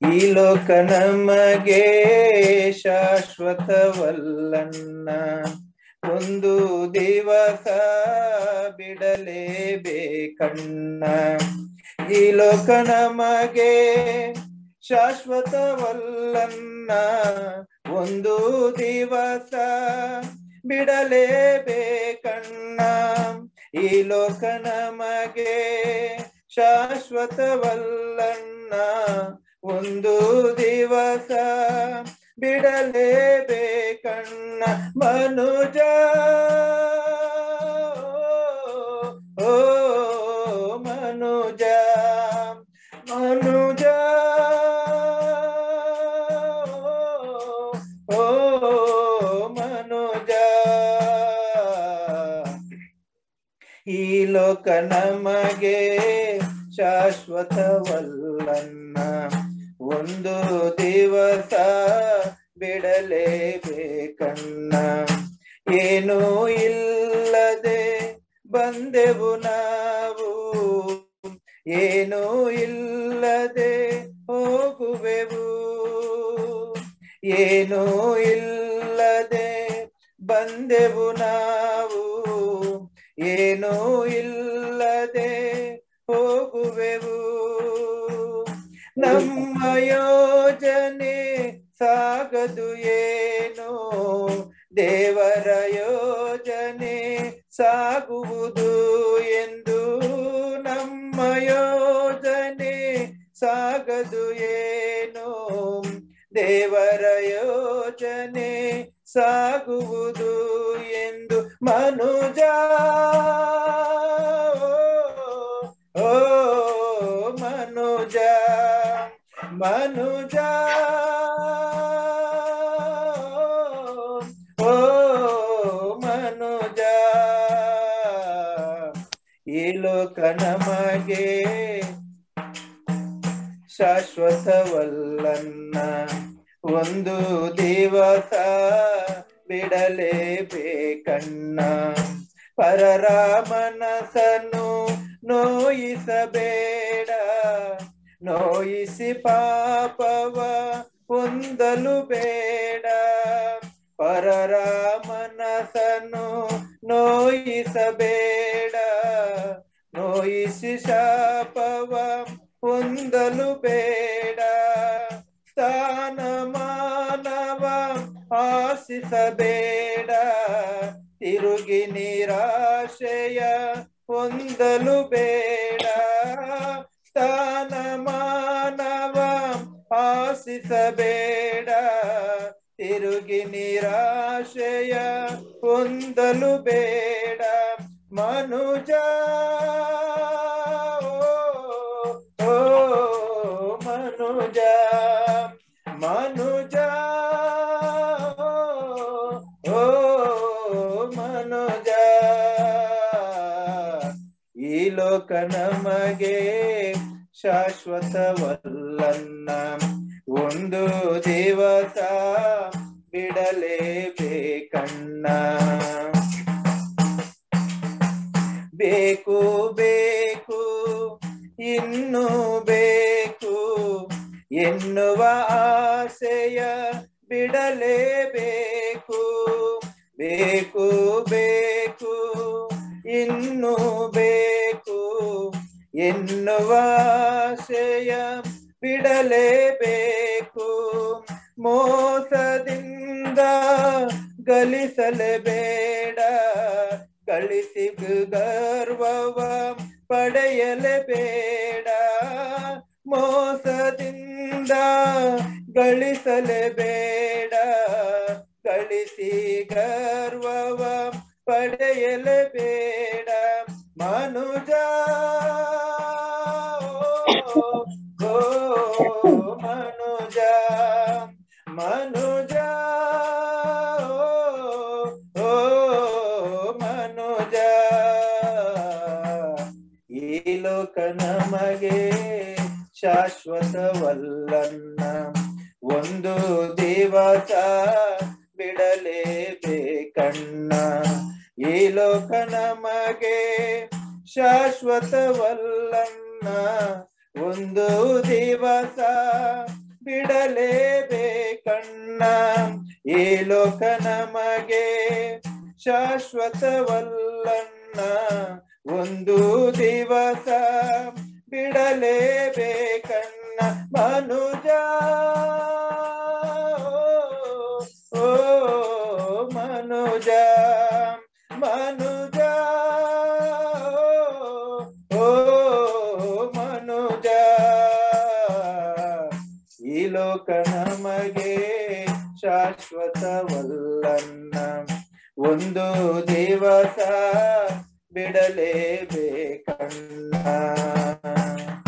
ಈ ಲೋಕ ನಮಗೆ ಶಾಶ್ವತವಲ್ಲನ್ನ ಒಂದು ದಿವಸ ಬಿಡಲೇಬೇಕಣ್ಣ ಈ ಲೋಕ ನಮಗೆ ಶಾಶ್ವತವಲ್ಲನ್ನ ಒಂದು ದಿವಸ ಬಿಡಲೇಬೇಕಣ್ಣ ಈ ಲೋಕ ನಮಗೆ ಶಾಶ್ವತವಲ್ಲಣ್ಣ ಒಂದು ದಿವಸ ಬಿಡಲೇಬೇಕಣ್ಣ ಮನುಜ ಓ ಮನುಜ ಮನುಜ ಓ ಮನುಜ ಈ ಲೋಕ ನಮಗೆ ಶಾಶ್ವತವಲ್ಲನ್ನ ಒಂದು ದಿವಸ ಬಿಡಲೇಬೇಕಣ್ಣ ಏನೂ ಇಲ್ಲದೆ ಬಂದೆವು ನಾವು ಏನೂ ಇಲ್ಲದೆ ಹೋಗುವೆವು ಏನೂ ಇಲ್ಲದೆ ಬಂದೆವು ನಾವು ಏನೂ ಇಲ್ಲದೆ ಹೋಗುವೆವು ನಮ್ಮ ಯೋಜನೆ ಸಾಗದು ಏನು ದೇವರ ಯೋಜನೆ ಸಾಗುವುದು ಎಂದು ನಮ್ಮ ಯೋಜನೆ ಸಾಗದು ಏನು ದೇವರ ಯೋಜನೆ ಸಾಗುವುದು ಎಂದು ಮನುಜ ಓ ಮನುಜ ಮನುಜ ಓ ಮನುಜ ಈ ಲೋಕ ನಮಗೆ ಶಾಶ್ವತವಲ್ಲನ್ನ ಒಂದು ದಿವಸ ಬಿಡಲೇಬೇಕಣ್ಣ ಪರರ ಮನಸ್ಸನ್ನು ನೋಯಿಸಬೇಡ ನೋಯಿಸಿ ಪಾಪವ ಹೊಂದಲು ಬೇಡ ಪರರ ಮನಸ್ಸನ್ನು ನೋಯಿಸಬೇಡ ನೋಯಿಸಿ ಶಾಪವ ಹೊಂದಲು ಬೇಡ ಸ್ಥಾನಮಾನವ ಆಶಿಸಬೇಡ ತಿರುಗಿ ನಿರಾಶೆಯ ಹೊಂದಲು ಬೇಡ ಸ್ಥಾನಮಾನವ ಆಶಿಸಬೇಡ ತಿರುಗಿ ನಿರಾಶೆಯ ಹೊಂದಲು ಬೇಡ ಮನುಜ ಓ, ಓ ಮನುಜ ಮನುಜ ಓ ಮನುಜ ಈ ಲೋಕ ನಮಗೆ ಶಾಶ್ವತವಲ್ಲನ್ನ ಒಂದು ದಿವಸ ಬಿಡಲೇಬೇಕಣ್ಣ ಬೇಕು ಬೇಕು ಇನ್ನು ಬೇಕು ಎನ್ನುವ ಆಸೆಯ ಬಿಡಲೇಬೇಕು ಬೇಕು ಬೇಕು ಇನ್ನು ಬೇಕು ಎನ್ನುವ ಆಸೆಯ ಬಿಡಲೇಬೇಕು ಮೋಸದಿಂದ ಗಳಿಸಲೇಬೇಡ ಗಳಿಸಿ ಗರ್ವವ ಪಡೆಯಲೇಬೇಡ ಮೋಸದಿಂದ ಗಳಿಸಲೇಬೇಡ ಗಳಿಸಿ ಗರ್ವವ ಪಡೆಯಲೇಬೇಡ ಮನುಜ ಓ, ಓ ಮನುಜ ಮನುಜ ಓ, ಓ ಮನುಜ ಈ ಲೋಕ ನಮಗೆ ಶಾಶ್ವತವಲ್ಲನ್ನ ಒಂದು ದಿವಸ ಬಿಡಲೇಬೇಕಣ್ಣ ಈ ಲೋಕ ನಮಗೆ ಶಾಶ್ವತವಲ್ಲನ್ನ ಒಂದು ದಿವಸ ಬಿಡಲೇಬೇಕಣ್ಣ ಈ ಲೋಕ ನಮಗೆ ಶಾಶ್ವತವಲ್ಲಣ್ಣ ಒಂದು ದಿವಸ ಬಿಡಲೇಬೇಕಣ್ಣ ಮನುಜ ಓ ಮನುಜ ಮನುಜ ಓ ಮನುಜ ಈ ಲೋಕ ನಮಗೆ ಶಾಶ್ವತವಲ್ಲನ್ನ ಒಂದು ದಿವಸ ಬಿಡಲೇಬೇಕಣ್ಣ